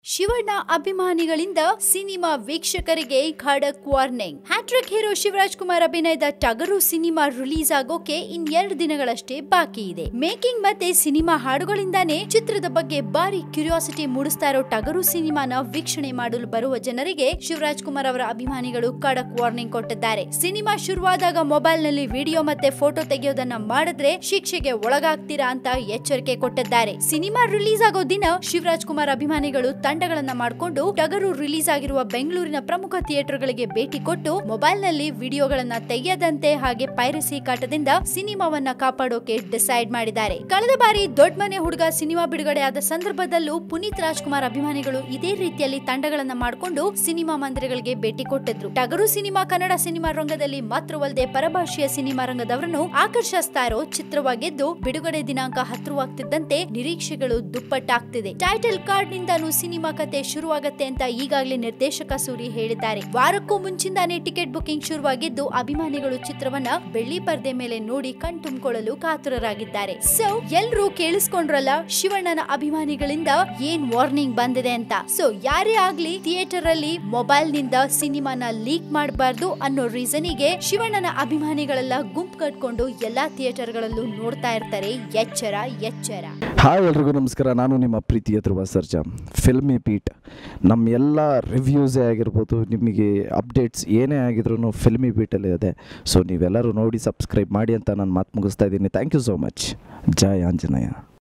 Shivanna ಅಭಿಮಾನಿಗಳಿಂದ cinema ವೀಕ್ಷಕರಿಗೆ ಖಡಕ್ warning hattrick hero Shivaraj Kumar ಅಭಿನಯದ ಟಗರು ಸಿನಿಮಾ ರಿಲೀಸ್ ಆಗೋಕೆ ಇನ್ನೆರಡು ದಿನಗಳಷ್ಟೇ ಬಾಕಿ ಇದೆ ಮೇಕಿಂಗ್ ಮತ್ತೆ ಸಿನಿಮಾ ಹಾಡುಗಳಿಂದಾನೇ ಚಿತ್ರದ ಬಗ್ಗೆ ಭಾರಿ ಕ್ಯೂರಿಯಾಸಿಟಿ ಮೂಡಿಸ್ತಾ ಇರೋ ಟಗರು ಸಿನಿಮಾನ ವೀಕ್ಷಣೆ ಮಾಡಲು ಬರುವ ಜನರಿಗೆ ಶಿವರಾಜ್ ಕುಮಾರ್ ಅವರ ಅಭಿಮಾನಿಗಳು ಖಡಕ್ ವಾರ್ನಿಂಗ್ ಕೊಟ್ಟಿದ್ದಾರೆ ಸಿನಿಮಾ ಶುರುವಾದಾಗ ಮೊಬೈಲ್ ನಲ್ಲಿ ವಿಡಿಯೋ ಮತ್ತೆ ಫೋಟೋ ತೆಗೆಯೋದನ್ನ ಮಾಡಿದ್ರೆ ಶಿಕ್ಷೆಗೆ ಒಳಗಾಗ್ತೀರಾ ಅಂತ ಎಚ್ಚರಿಕೆ ಕೊಟ್ಟಿದ್ದಾರೆ ಸಿನಿಮಾ ರಿಲೀಸ್ ಆಗೋ ದಿನ ಶಿವರಾಜ್ ಕುಮಾರ್ ಅಭಿಮಾನಿಗಳು ತಂಡಗಳನ್ನ ಮಾಡಿಕೊಂಡು ಟಗರು ರಿಲೀಸ್ ಆಗಿರುವ ಬೆಂಗಳೂರಿನ ಪ್ರಮುಖ ಥಿಯೇಟರ್ಗಳಿಗೆ ಭೇಟಿ ಕೊಟ್ಟು ಮೊಬೈಲ್ ನಲ್ಲಿ ವಿಡಿಯೋಗಳನ್ನ ತೆಗೆಯದಂತೆ ಹಾಗೆ ಪೈರಸಿ ಕಾಟದಿಂದ ಸಿನಿಮಾವನ್ನ ಕಾಪಾಡೋಕೆ ಡಿಸೈಡ್ ಮಾಡಿದ್ದಾರೆ ಕಳೆದ ಬಾರಿ ದೊಡ್ಡ ಮನೆ ಹುಡುಗ ಸಿನಿಮಾ ಬಿಡುಗಡೆ ಆದ ಸಂದರ್ಭದಲ್ಲೂ ಪುನೀತ್ ರಾಜ್ಕುಮಾರ್ ಅಭಿಮಾನಿಗಳು ಇದೇ ರೀತಿಯಲ್ಲಿ ತಂಡಗಳನ್ನ ಮಾಡಿಕೊಂಡು ಸಿನಿಮಾ ಮಂದಿರಗಳಿಗೆ ಭೇಟಿ ಕೊಟ್ಟಿದ್ರು ಟಗರು ಸಿನಿಮಾ ಕನ್ನಡ ಸಿನಿಮಾ ರಂಗದಲ್ಲಿ ಮಾತ್ರವಲ್ಲದೆ ಪರಭಾಷೆಯ ಸಿನಿಮಾ ರಂಗದವರನ್ನು ಆಕರ್ಷಿಸ್ತಾ ಇರೋ ಚಿತ್ರವಾಗಿದ್ದು ಬಿಡುಗಡೆ ದಿನಾಂಕ ಹತ್ತಿರವಾಗ್ತಿದ್ದಂತೆ ನಿರೀಕ್ಷೆಗಳು ದುಪ್ಪಟ್ಟಾಗ್ತಿದೆ ಟೈಟಲ್ ಕಾರ್ಡ್ ನಿಂದಾನು ಸಿನಿಮಾ ಕತೆ ಶುರುವಾಗತ್ತೆ ಅಂತ ಈಗಾಗಲೇ ನಿರ್ದೇಶಕ ಸೂರಿ ಹೇಳಿದ್ದಾರೆ ವಾರಕ್ಕೂ ಮುಂಚಿಂದಾನೇ ಟಿಕೆಟ್ ಬುಕಿಂಗ್ ಶುರುವಾಗಿದ್ದು ಅಭಿಮಾನಿಗಳು ಚಿತ್ರವನ್ನ ಬೆಳ್ಳಿ ಪರ್ದೆ ಮೇಲೆ ನೋಡಿ ಕಣ್ತುಂಬಿಕೊಳ್ಳಲು ಕಾತುರರಾಗಿದ್ದಾರೆ ಸೊ ಎಲ್ರೂ ಕೇಳಿಸ್ಕೊಂಡ್ರಲ್ಲ ಶಿವಣ್ಣನ ಅಭಿಮಾನಿಗಳಿಂದ ಏನ್ ವಾರ್ನಿಂಗ್ ಬಂದಿದೆ ಅಂತ ಸೊ ಯಾರೇ ಆಗ್ಲಿ ಥಿಯೇಟರ್ ಅಲ್ಲಿ ಮೊಬೈಲ್ ನಿಂದ ಸಿನಿಮಾನ ಲೀಕ್ ಮಾಡಬಾರ್ದು ಅನ್ನೋ ರೀಸನಿಗೆ ಶಿವಣ್ಣನ ಅಭಿಮಾನಿಗಳೆಲ್ಲ ಗುಂಪು ಕಟ್ಕೊಂಡು ಎಲ್ಲಾ ಥಿಯೇಟರ್ ಗಳಲ್ಲೂ ನೋಡ್ತಾ ಇರ್ತಾರೆ ಎಚ್ಚರ ಎಚ್ಚರ ಹಾಯ್ ಎಲ್ರಿಗೂ ನಮಸ್ಕಾರ ನಾನು ನಿಮ್ಮ ಪ್ರೀತಿಯ ಧ್ರುವ ಸರ್ಜಾ ಫಿಲ್ಮಿ ಪೀಟ್ ನಮ್ಮ ಎಲ್ಲ ರಿವ್ಯೂಸೇ ಆಗಿರ್ಬೋದು ನಿಮಗೆ ಅಪ್ಡೇಟ್ಸ್ ಏನೇ ಆಗಿದ್ರು ಫಿಲ್ಮಿ ಬೀಟಲ್ಲಿ ಇದೆ ಸೊ ನೀವೆಲ್ಲರೂ ನೋಡಿ ಸಬ್ಸ್ಕ್ರೈಬ್ ಮಾಡಿ ಅಂತ ನಾನು ಮಾತು ಮುಗಿಸ್ತಾ ಇದ್ದೀನಿ ಥ್ಯಾಂಕ್ ಯು ಸೋ ಮಚ್ ಜೈ ಆಂಜನೇಯ